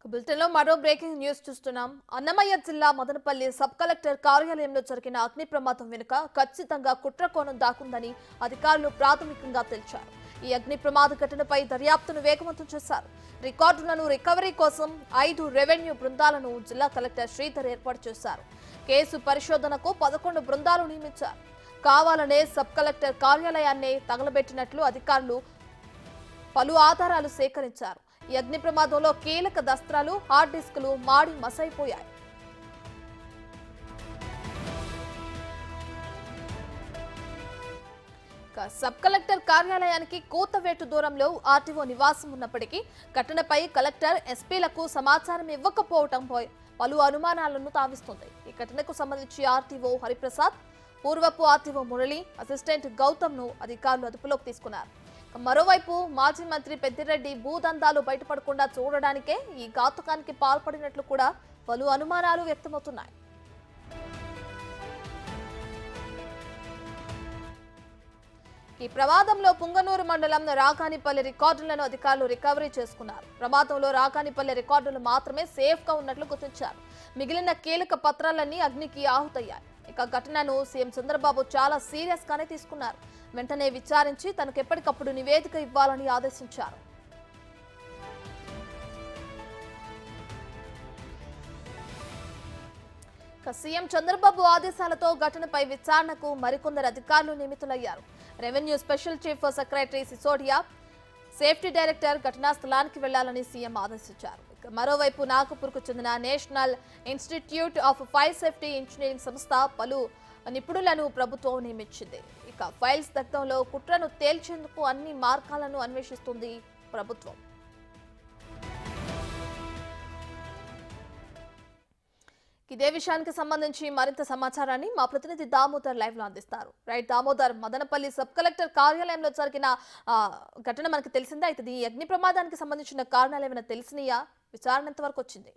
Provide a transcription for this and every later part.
బులెటిన్లో మరో breaking news చూస్తున్నాం అన్నమయ్య జిల్లా మదనపల్లి సబ్ కలెక్టర్ కార్యాలయంలో జరిగిన అగ్ని ప్రమాదం వెనుక ఖచ్చితంగా కుట్ర కోణం దాకుందని అధికారులు ప్రాథమికంగా తెలిచారు ఈ అగ్ని ప్రమాద ఘటనపై దర్యాప్తును వేగవంతం చేశారు రికార్డులను రికవరీ కోసం ఐదు రెవెన్యూ బృందాలను జిల్లా కలెక్టర్ శ్రీధర్ ఏర్పాటు చేశారు కేసు పరిశోధనకు పదకొండు బృందాలు నియమించారు కావాలనే సబ్ కలెక్టర్ కార్యాలయాన్నే తగలబెట్టినట్లు అధికారులు పలు ఆధారాలు సేకరించారు ఈ అగ్ని ప్రమాదంలో కీలక దస్త్రాలు హార్డ్ డిస్కులు మాడి మసైపోయాయి ఇక సబ్ కలెక్టర్ కార్యాలయానికి కూతవేటు దూరంలో ఆర్టీఓ నివాసం ఉన్నప్పటికీ ఘటనపై కలెక్టర్ ఎస్పీలకు సమాచారం ఇవ్వకపోవడంపై పలు అనుమానాలను తావిస్తుంది ఈ ఘటనకు సంబంధించి ఆర్టీఓ హరిప్రసాద్ పూర్వపు ఆర్టీఓ మురళి అసిస్టెంట్ గౌతమ్ ను అధికారులు అదుపులోకి తీసుకున్నారు ఇక మరోవైపు మాజీ మంత్రి పెద్దిరెడ్డి భూదందాలు బయటపడకుండా చూడడానికే ఈ ఘాతుకానికి పాల్పడినట్లు కూడా పలు అనుమానాలు వ్యక్తమవుతున్నాయి ఈ ప్రమాదంలో పుంగనూరు మండలం రాకానిపల్లి రికార్డులను అధికారులు రికవరీ చేసుకున్నారు ప్రమాదంలో రాకానిపల్లి రికార్డులు మాత్రమే సేఫ్ గా ఉన్నట్లు గుర్తించారు మిగిలిన కీలక పత్రాలన్నీ అగ్నికి ఆహుతయ్యాయి ఇక ఘటనను సీఎం చంద్రబాబు చాలా సీరియస్ గానే తీసుకున్నారు వెంటనే విచారించి తనకు ఎప్పటికప్పుడు నివేదిక ఇవ్వాలని ఆదేశించారు ఇక సీఎం చంద్రబాబు ఆదేశాలతో ఘటనపై విచారణకు మరికొందరు అధికారులు నియమితులయ్యారు revenue special chief secretary Sisodia safety director ఘటనా స్థలానికి వెళ్లాలని సీఎం ఆదేశించారు ఇక మరోవైపు నాగపూర్కు చెందిన national institute of fire safety engineering సంస్థ పలు నిపుణులను ప్రభుత్వం నియమించింది ఇక ఫైల్స్ దగ్ధంలో కుట్రను తేల్చేందుకు అన్ని మార్గాలను అన్వేషిస్తుంది ప్రభుత్వం ఇదే విషయానికి సంబంధించి మరింత సమాచారాన్ని మా ప్రతినిధి దామోదర్ లైవ్ లో అందిస్తారు right Damodar Madanapalle sub collector కార్యాలయంలో జరిగిన ఆ, ఘటన మనకి తెలిసిందే అయితే ఈ అగ్ని ప్రమాదానికి సంబంధించిన కారణాలు ఏమైనా తెలిసినాయా విచారణ ఎంత వరకు వచ్చింది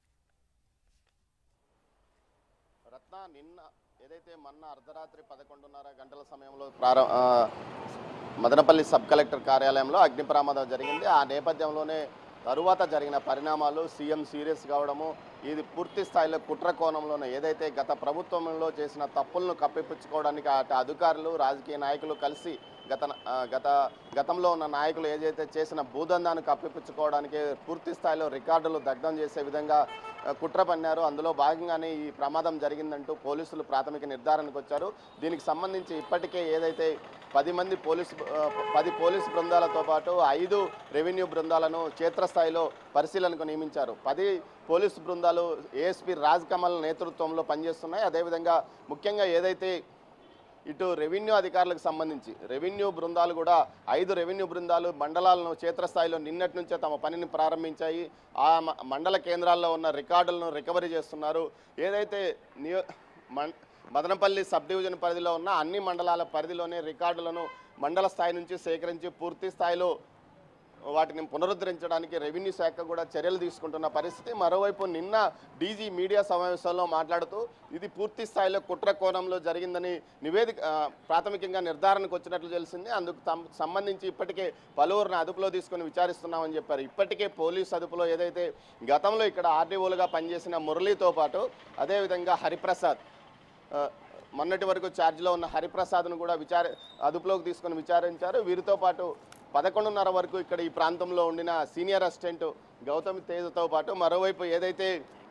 రత్న నిన్న ఏదైతే మొన్న అర్ధరాత్రి పదకొండున్నర గంటల సమయంలో ప్రారం ఆ, మదనపల్లి సబ్ కలెక్టర్ కార్యాలయంలో అగ్ని ప్రమాదం జరిగింది ఆ నేపథ్యంలోనే తరువాత జరిగిన పరిణామాలు సీఎం సీరియస్ కావడము ఇది పూర్తి స్థాయిలో కుట్ర కోణంలోనే ఏదైతే గత ప్రభుత్వంలో చేసిన తప్పులను కప్పిపుచ్చుకోవడానికి అటు అధికారులు రాజకీయ నాయకులు కలిసి గత ఆ, గత గతంలో ఉన్న నాయకులు ఏదైతే చేసిన భూదందాన్ని కప్పిపుచ్చుకోవడానికి పూర్తి స్థాయిలో రికార్డులు దగ్ధం చేసే విధంగా ఆ, కుట్ర పన్నారు అందులో భాగంగానే ఈ ప్రమాదం జరిగిందంటూ పోలీసులు ప్రాథమిక నిర్ధారణకు వచ్చారు దీనికి సంబంధించి ఇప్పటికే ఏదైతే పది మంది పోలీసు ఆ, పది పోలీసు బృందాలతో పాటు ఐదు రెవెన్యూ బృందాలను క్షేత్రస్థాయిలో పరిశీలనకు నియమించారు పది పోలీసు బృందాలు ఏఎస్పీ రాజ్ కమల్ నేతృత్వంలో పనిచేస్తున్నాయి అదేవిధంగా ముఖ్యంగా ఏదైతే ఇటు రెవెన్యూ అధికారులకు సంబంధించి రెవెన్యూ బృందాలు కూడా ఐదు రెవెన్యూ బృందాలు మండలాలను క్షేత్రస్థాయిలో నిన్నటి నుంచే తమ పనిని ప్రారంభించాయి ఆ మ- మండల కేంద్రాల్లో ఉన్న రికార్డులను రికవరీ చేస్తున్నారు ఏదైతే నియో మన్ మదనపల్లి సబ్ డివిజన్ పరిధిలో ఉన్న అన్ని మండలాల పరిధిలోనే రికార్డులను మండల స్థాయి నుంచి సేకరించి పూర్తి స్థాయిలో వాటిని పునరుద్ధరించడానికి రెవెన్యూ శాఖ కూడా చర్యలు తీసుకుంటున్న పరిస్థితి మరోవైపు నిన్న డీజీ మీడియా సమావేశంలో మాట్లాడుతూ ఇది పూర్తి స్థాయిలో కుట్ర కోణంలో జరిగిందని నివేదిక ఆ, ప్రాథమికంగా నిర్ధారణకు వచ్చినట్లు తెలిసింది అందుకు తం- సంబంధించి ఇప్పటికే పలువురిని అదుపులో తీసుకొని విచారిస్తున్నామని చెప్పారు ఇప్పటికే పోలీస్ అదుపులో ఏదైతే గతంలో ఇక్కడ ఆర్డీఓలుగా పనిచేసిన మురళీతో పాటు అదేవిధంగా హరిప్రసాద్ ఆ, మొన్నటి వరకు ఛార్జ్లో ఉన్న హరిప్రసాద్ను కూడా విచార అదుపులోకి తీసుకొని విచారించారు వీరితో పాటు పదకొండున్నర వరకు ఇక్కడ ఈ ప్రాంతంలో ఉండిన సీనియర్ అసిస్టెంట్ గౌతమ్ తేజ్తో పాటు మరోవైపు ఏదైతే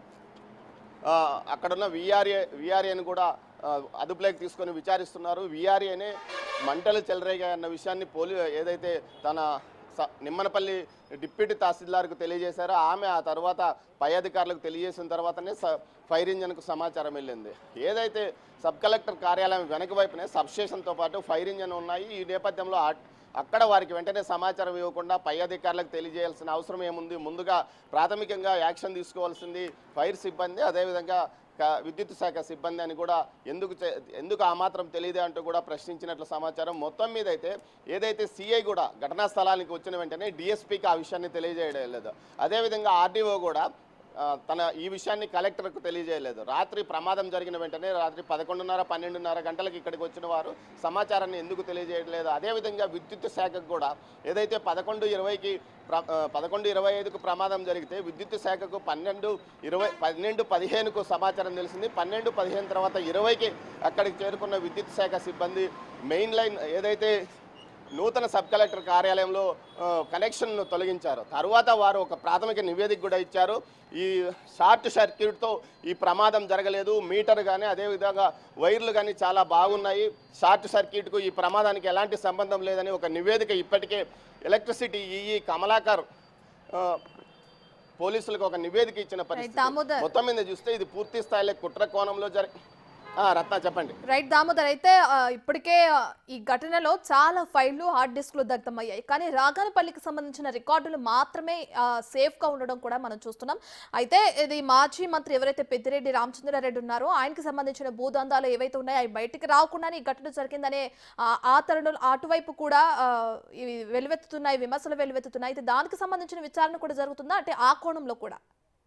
ఆ, అక్కడున్న విఆర్ఏ విఆర్ఏని కూడా ఆ, అదుపులోకి తీసుకొని విచారిస్తున్నారు విఆర్ఏనే మంటలు చెలరేగాయి అన్న విషయాన్ని పోలీ ఏదైతే తన స- నిమ్మనపల్లి డిప్యూటీ తహసీల్దార్కు తెలియజేశారో ఆమె ఆ తర్వాత పై అధికారులకు తెలియజేసిన తర్వాతనే స ఫైర్ ఇంజన్కు సమాచారం వెళ్ళింది ఏదైతే సబ్ కలెక్టర్ కార్యాలయం వెనక వైపునే సబ్ స్టేషన్తో పాటు ఫైర్ ఇంజన్ ఉన్నాయి ఈ నేపథ్యంలో ఆ- అక్కడ వారికి వెంటనే సమాచారం ఇవ్వకుండా పై అధికారులకు తెలియజేయాల్సిన అవసరం ఏముంది ముందుగా ప్రాథమికంగా యాక్షన్ తీసుకోవాల్సింది ఫైర్ సిబ్బంది అదేవిధంగా క- విద్యుత్ శాఖ సిబ్బంది అని కూడా ఎందుకు చే- ఎందుకు ఆ మాత్రం తెలియదు అంటూ కూడా ప్రశ్నించినట్లు సమాచారం మొత్తం మీద అయితే ఏదైతే సిఐ కూడా ఘటనా స్థలానికి వచ్చిన వెంటనే డిఎస్పీకి ఆ విషయాన్ని తెలియజేయడం లేదు అదేవిధంగా ఆర్డీఓ కూడా ఆ, తన ఈ విషయాన్ని కలెక్టర్కు తెలియజేయలేదు రాత్రి ప్రమాదం జరిగిన వెంటనే రాత్రి పదకొండున్నర పన్నెండున్నర గంటలకు ఇక్కడికి వచ్చిన వారు సమాచారాన్ని ఎందుకు తెలియజేయట్లేదు అదేవిధంగా విద్యుత్ శాఖకు కూడా ఏదైతే పదకొండు ఇరవైకి ప్ర ఆ, పదకొండు ఇరవై ఐదుకు ప్రమాదం జరిగితే విద్యుత్ శాఖకు పన్నెండు ఇరవై పన్నెండు పదిహేనుకు సమాచారం తెలిసింది పన్నెండు పదిహేను తర్వాత ఇరవైకి అక్కడికి చేరుకున్న విద్యుత్ శాఖ సిబ్బంది మెయిన్ లైన్ ఏదైతే నూతన సబ్ కలెక్టర్ కార్యాలయంలో ఆ, కనెక్షన్ను తొలగించారు తరువాత వారు ఒక ప్రాథమిక నివేదిక కూడా ఇచ్చారు ఈ షార్ట్ సర్క్యూట్తో ఈ ప్రమాదం జరగలేదు మీటర్ కానీ అదేవిధంగా వైర్లు కానీ చాలా బాగున్నాయి షార్ట్ సర్క్యూట్కు ఈ ప్రమాదానికి ఎలాంటి సంబంధం లేదని ఒక నివేదిక ఇప్పటికే ఎలక్ట్రిసిటీ ఈఈ కమలాకర్ ఆ, పోలీసులకు ఒక నివేదిక ఇచ్చిన పరిస్థితి దామోదర్. మొత్తం మీద చూస్తే ఇది పూర్తి స్థాయిలో కుట్ర కోణంలో జరి ఆ, రత్న చెప్పండి రైట్ దామోదర్ అయితే ఆ, ఇప్పటికే ఆ, ఈ ఘటనలో చాలా ఫైళ్లు హార్డ్ డిస్క్లు దగ్ధమయ్యాయి కానీ రాగానపల్లికి సంబంధించిన రికార్డులు మాత్రమే ఆ, safe గా ఉండడం కూడా మనం చూస్తున్నాం అయితే ఇది మాజీ మంత్రి ఎవరైతే పెద్దిరెడ్డి రామచంద్రారెడ్డి ఉన్నారో ఆయనకి సంబంధించిన భూదందాలు ఏవైతే ఉన్నాయో అవి బయటికి రాకుండానే ఈ ఘటన జరిగిందనే ఆ, ఆ తరుణంలో అటువైపు కూడా ఆ, ఇవి వెలువెత్తుతున్నాయి విమర్శలు వెలువెత్తుతున్నాయి అయితే దానికి సంబంధించిన విచారణ కూడా జరుగుతుందా అంటే ఆ కోణంలో కూడా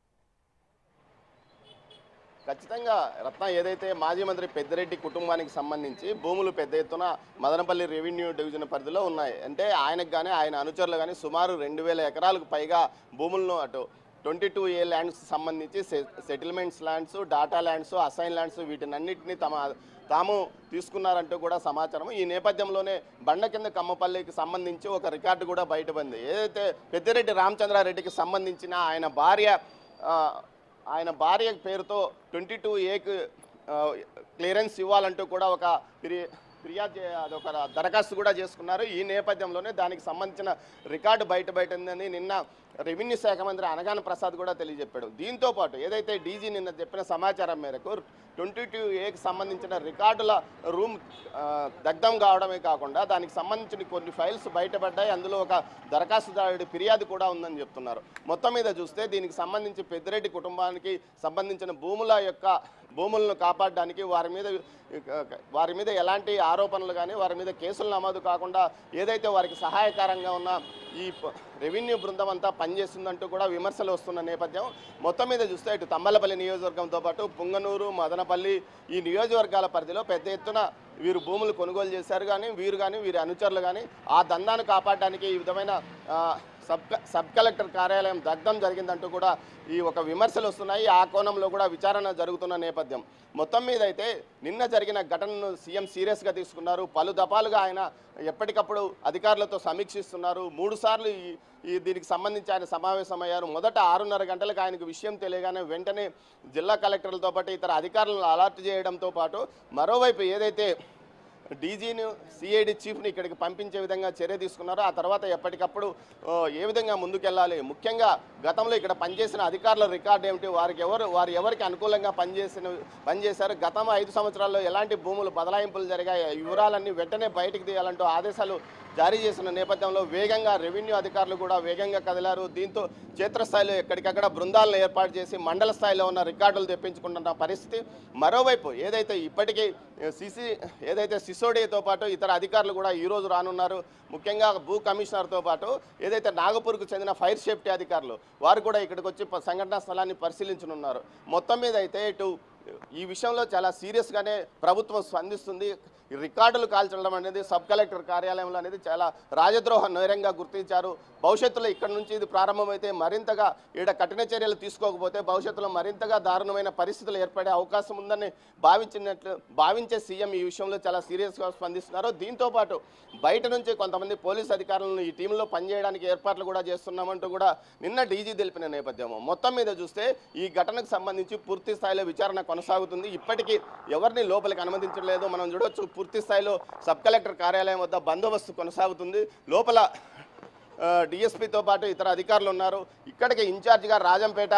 ఖచ్చితంగా రత్న ఏదైతే మాజీ మంత్రి పెద్దిరెడ్డి కుటుంబానికి సంబంధించి భూములు పెద్ద ఎత్తున మదనపల్లి రెవెన్యూ డివిజన్ పరిధిలో ఉన్నాయి అంటే ఆయనకు కానీ ఆయన అనుచరులు కానీ సుమారు రెండు వేల ఎకరాలకు పైగా భూములను అటు ట్వంటీ టూ ఏ ల్యాండ్స్ సంబంధించి settlements lands dotted lands assign lands వీటినన్నింటినీ తమ తాము తీసుకున్నారంటూ కూడా సమాచారం ఈ నేపథ్యంలోనే బండ కింద కమ్మపల్లికి సంబంధించి ఒక రికార్డు కూడా బయటపడింది ఏదైతే పెద్దిరెడ్డి రామచంద్రారెడ్డికి సంబంధించిన ఆయన భార్య ఆ, ఆయన భార్య పేరుతో ట్వంటీ టూ ఏకు క్లియరెన్స్ ఇవ్వాలంటూ కూడా ఒక ఫిర్యా ఫిర్యాదు చే- అదొక దరఖాస్తు కూడా చేసుకున్నారు ఈ నేపథ్యంలోనే దానికి సంబంధించిన రికార్డు బయట బయటందని నిన్న రెవెన్యూ శాఖ మంత్రి అనగాన ప్రసాద్ కూడా తెలియజెప్పాడు దీంతో పాటు ఏదైతే డీజీ నిన్న చెప్పిన సమాచారం మేరకు ట్వంటీ టూ ఏకి సంబంధించిన రికార్డుల రూమ్ ఆ, దగ్ధం కావడమే కాకుండా దానికి సంబంధించిన కొన్ని ఫైల్స్ బయటపడ్డాయి అందులో ఒక దరఖాస్తుదారుడి ఫిర్యాదు కూడా ఉందని చెప్తున్నారు మొత్తం మీద చూస్తే దీనికి సంబంధించి పెద్దిరెడ్డి కుటుంబానికి సంబంధించిన భూముల యొక్క భూములను కాపాడడానికి వారి మీద వారి మీద ఎలాంటి ఆరోపణలు కానీ వారి మీద కేసులు నమోదు కాకుండా ఏదైతే వారికి సహాయకరంగా ఉన్న ఈ ప- రెవెన్యూ బృందం అంతా పనిచేస్తుందంటూ కూడా విమర్శలు వస్తున్న నేపథ్యం మొత్తం మీద చూస్తే ఇటు తమ్మలపల్లి నియోజకవర్గంతో పాటు పుంగనూరు మదనపల్లి ఈ నియోజకవర్గాల పరిధిలో పెద్ద ఎత్తున వీరు భూములు కొనుగోలు చేశారు కానీ వీరు కానీ వీరి అనుచరులు కానీ ఆ దందాను కాపాడడానికి ఈ విధమైన ఆ, సబ్ క- సబ్ కలెక్టర్ కార్యాలయం దగ్ధం జరిగిందంటూ కూడా ఈ ఒక విమర్శలు వస్తున్నాయి ఆ కోణంలో కూడా విచారణ జరుగుతున్న నేపథ్యం మొత్తం మీద అయితే నిన్న జరిగిన ఘటనను సీఎం సీరియస్గా తీసుకున్నారు పలు దఫాలుగా ఆయన ఎప్పటికప్పుడు అధికారులతో సమీక్షిస్తున్నారు మూడు సార్లు ఈ ఈ దీనికి సంబంధించి ఆయన సమావేశమయ్యారు మొదట ఆరున్నర గంటలకు ఆయనకు విషయం తెలియగానే వెంటనే జిల్లా కలెక్టర్లతో పాటు ఇతర అధికారులను అలర్ట్ చేయడంతో పాటు మరోవైపు ఏదైతే డీజీని సిఐడి చీఫ్ని ఇక్కడికి పంపించే విధంగా చర్య తీసుకున్నారు ఆ తర్వాత ఎప్పటికప్పుడు ఆ, ఏ విధంగా ముందుకెళ్ళాలి ముఖ్యంగా గతంలో ఇక్కడ పనిచేసిన అధికారుల రికార్డు ఏమిటి వారికి ఎవరు వారు ఎవరికి అనుకూలంగా పనిచేసిన పనిచేశారు గతం ఐదు సంవత్సరాల్లో ఎలాంటి భూములు బదలాయింపులు జరిగాయి ఈ వివరాలన్నీ వెంటనే బయటికి తీయాలంటూ ఆదేశాలు జారీ చేసిన నేపథ్యంలో వేగంగా రెవెన్యూ అధికారులు కూడా వేగంగా కదిలారు దీంతో క్షేత్రస్థాయిలో ఎక్కడికక్కడ బృందాలను ఏర్పాటు చేసి మండల స్థాయిలో ఉన్న రికార్డులు తెప్పించుకుంటున్న పరిస్థితి మరోవైపు ఏదైతే ఇప్పటికీ సిసి ఏదైతే సిసోడితో పాటు ఇతర అధికారులు కూడా ఈ రోజు రానున్నారు ముఖ్యంగా భూ కమిషనర్తో పాటు ఏదైతే నాగపూర్కు చెందిన ఫైర్ సేఫ్టీ అధికారులు వారు కూడా ఇక్కడికి వచ్చి ప- సంఘటనా స్థలాన్ని పరిశీలించనున్నారు మొత్తం మీద అయితే ఇటు ఈ విషయంలో చాలా సీరియస్గానే ప్రభుత్వం స్పందిస్తుంది ఈ రికార్డులు కాల్చడం అనేది సబ్ కలెక్టర్ కార్యాలయంలో అనేది చాలా రాజద్రోహ నేరంగా గుర్తించారు భవిష్యత్తులో ఇక్కడ నుంచి ఇది ప్రారంభమైతే మరింతగా ఈడ కఠిన చర్యలు తీసుకోకపోతే భవిష్యత్తులో మరింతగా దారుణమైన పరిస్థితులు ఏర్పడే అవకాశం ఉందని భావించినట్లు భావించే సీఎం ఈ విషయంలో చాలా సీరియస్గా స్పందిస్తున్నారు దీంతో పాటు బయట నుంచి కొంతమంది పోలీస్ అధికారులను ఈ టీంలో పనిచేయడానికి ఏర్పాట్లు కూడా చేస్తున్నామంటూ కూడా నిన్న డీజీ తెలిపిన నేపథ్యం మొత్తం మీద చూస్తే ఈ ఘటనకు సంబంధించి పూర్తి స్థాయిలో విచారణ కొనసాగుతుంది ఇప్పటికీ ఎవరిని లోపలికి అనుమతించలేదు మనం చూడొచ్చు పూర్తి స్థాయిలో సబ్ కలెక్టర్ కార్యాలయం వద్ద బందోబస్తు కొనసాగుతుంది లోపల డిఎస్పీతో పాటు ఇతర అధికారులు ఉన్నారు ఇక్కడికి ఇన్ఛార్జిగా రాజంపేట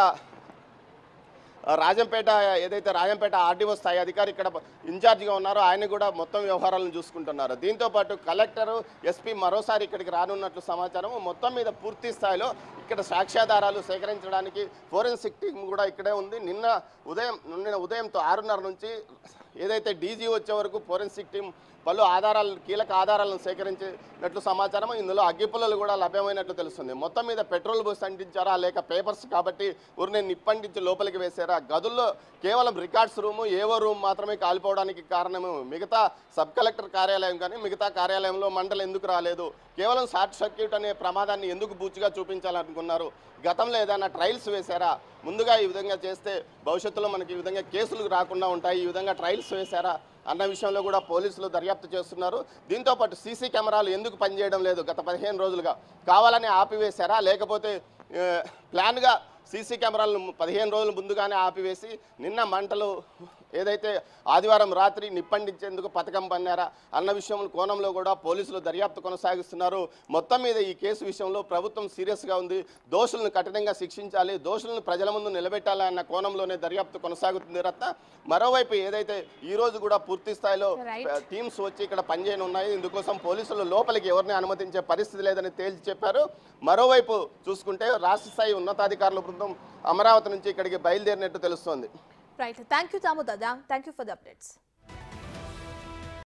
ఆ, రాజంపేట ఏదైతే రాజంపేట ఆర్డీఓ స్థాయి అధికారి ఇక్కడ ఇన్ఛార్జిగా ఉన్నారో ఆయన కూడా మొత్తం వ్యవహారాలను చూసుకుంటున్నారు దీంతో పాటు కలెక్టరు ఎస్పీ మరోసారి ఇక్కడికి రానున్నట్లు సమాచారం మొత్తం మీద పూర్తి స్థాయిలో ఇక్కడ సాక్ష్యాధారాలు సేకరించడానికి ఫోరెన్సిక్ టీం కూడా ఇక్కడే ఉంది నిన్న ఉదయం నిన్న ఉదయంతో ఆరున్నర నుంచి ఏదైతే డీజీ వచ్చే వరకు ఫోరెన్సిక్ టీం పలు ఆధారాలు కీలక ఆధారాలను సేకరించినట్లు సమాచారం ఇందులో అగ్గిపుల్లలు కూడా లభ్యమైనట్లు తెలుస్తుంది మొత్తం మీద పెట్రోల్ బస్ అంటించారా లేక పేపర్స్ కాబట్టి ఊరిని నిప్పంటించి లోపలికి వేశారా గదుల్లో కేవలం రికార్డ్స్ రూము ఏవో రూమ్ మాత్రమే కాలిపోవడానికి కారణము మిగతా సబ్ కలెక్టర్ కార్యాలయం కానీ మిగతా కార్యాలయంలో మంటలు ఎందుకు రాలేదు కేవలం షార్ట్ సర్క్యూట్ అనే ప్రమాదాన్ని ఎందుకు బూచిగా చూపించాలనుకున్నారు గతంలో ఏదైనా ట్రయల్స్ వేశారా ముందుగా ఈ విధంగా చేస్తే భవిష్యత్తులో మనకి ఈ విధంగా కేసులు రాకుండా ఉంటాయి ఈ విధంగా ట్రయల్స్ వేశారా అన్న విషయంలో కూడా పోలీసులు దర్యాప్తు చేస్తున్నారు దీంతో పాటు సీసీ కెమెరాలు ఎందుకు పనిచేయడం లేదు గత పదిహేను రోజులుగా కావాలని ఆపివేశారా లేకపోతే ఆ, ప్లాన్గా సీసీ కెమెరాలను పదిహేను రోజుల ముందుగానే ఆపివేసి నిన్న మంటలు ఏదైతే ఆదివారం రాత్రి నిప్పండించేందుకు పథకం పన్నారా అన్న విషయం కోణంలో కూడా పోలీసులు దర్యాప్తు కొనసాగిస్తున్నారు మొత్తం మీద ఈ కేసు విషయంలో ప్రభుత్వం సీరియస్గా ఉంది దోషులను కఠినంగా శిక్షించాలి దోషులను ప్రజల ముందు నిలబెట్టాలి అన్న కోణంలోనే దర్యాప్తు కొనసాగుతుంది రత్న మరోవైపు ఏదైతే ఈ రోజు కూడా పూర్తి స్థాయిలో Right. టీమ్స్ వచ్చి ఇక్కడ పనిచేయను ఉన్నాయి ఇందుకోసం పోలీసులు లోపలికి ఎవరిని అనుమతించే పరిస్థితి లేదని తేల్చి చెప్పారు మరోవైపు చూసుకుంటే రాష్ట్ర స్థాయి ఉన్నతాధికారుల బృందం అమరావతి నుంచి ఇక్కడికి బయలుదేరినట్టు తెలుస్తోంది right thank you Damodar thank you for the updates